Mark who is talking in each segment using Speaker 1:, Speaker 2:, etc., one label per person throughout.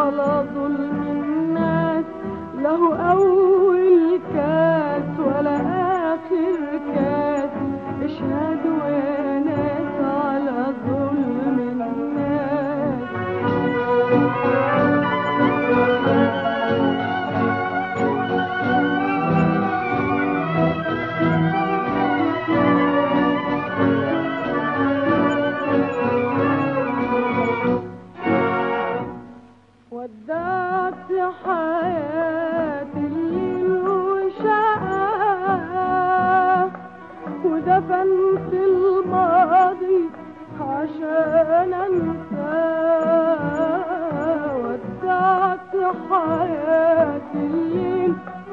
Speaker 1: على ظلم الناس له أول كاس ولا آخر كاس اشهدوا يا ناس على ظلم الناس ودعت حياتي الليل وشقاه ودفنت الماضي عشان انساه ودعت حياتي الليل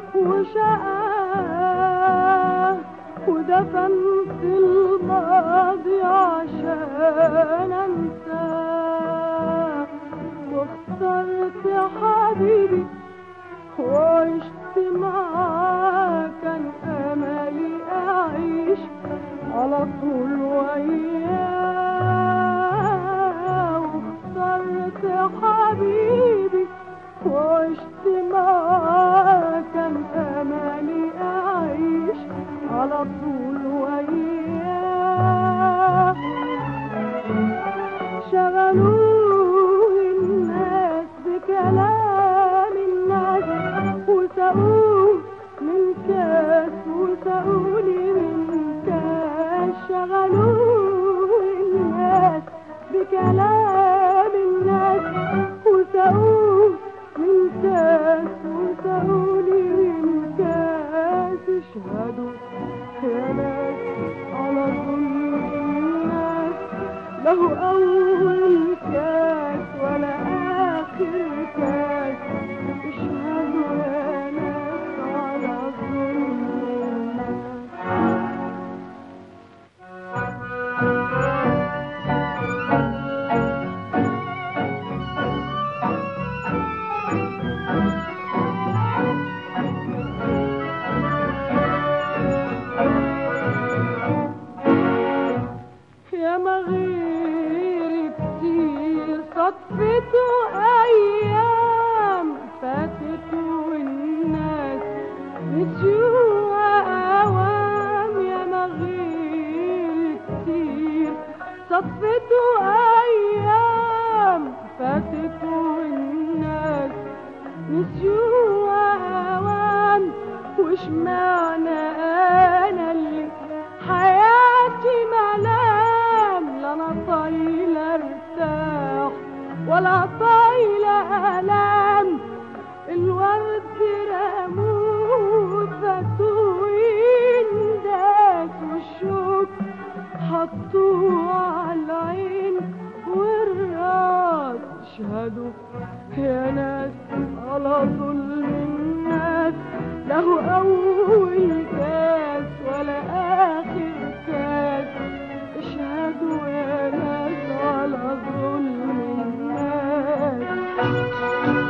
Speaker 1: وشقاه ودفنت الماضي عشان انساه واخترت يا حبيبي وعشت معاك كان املي اعيش على طول وياه واخترت يا حبيبي وعشت معاك كان املي اعيش على طول وياه شغلوه الناس بكلام الناس وسقوه من كاس وسقوني من كاس شغلوه الناس بكلام الناس وسقوه من كاس وسقوني من كاس اشهدوا يا ناس على ظلم الناس له أول كاس ولا آخر كاس اشهدوا يا ناس على ظلم الناس يا مغير كتير صدفته أيام فاتت والناس نسيوها أوام يا مغير كتير صدفته أيام فاتت والناس نسيوها أوام وش معنى أنا اللي حياتي ملام لا أنا طايلة ارتاح ولا طايلة ألام الورد رموه فتوين داس والشوك حطوه على العين والراس اشهدوا يا ناس على ظلم الناس له أول كاس ولا آخر كاس اشهدوا يا ناس على ظلم الناس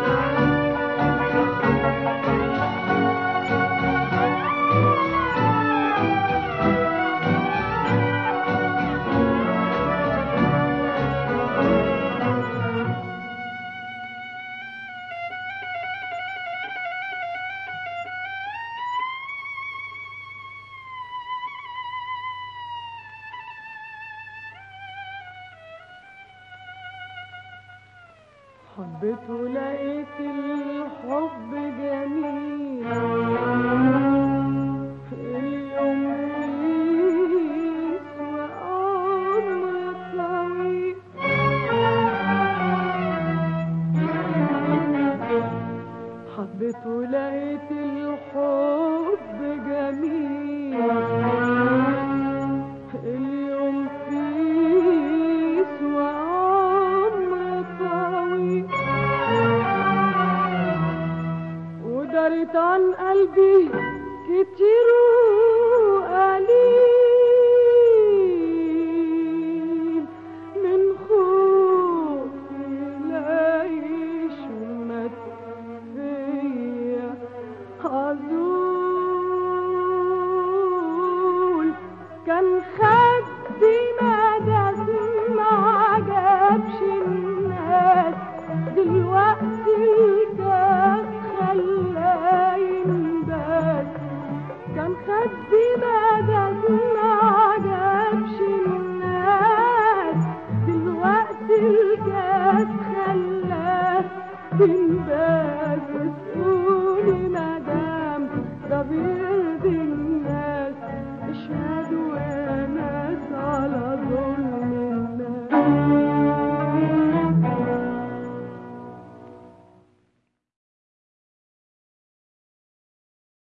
Speaker 1: حبيت ولقيت الحب جميل اليوم يسوى عمر طويل حبيت ولقيت الحب جميل اليوم فيه يسوى عمر طويل ودارت عن قلبي كتير وقليل من خوفي لا يشمت فيا عزول كان خدي مدى ما عجبش الناس دلوقتي الكاف خلاه ينبات كان خدي مدد ما عجبش الناس دلوقتي الكاف خلاه ينبات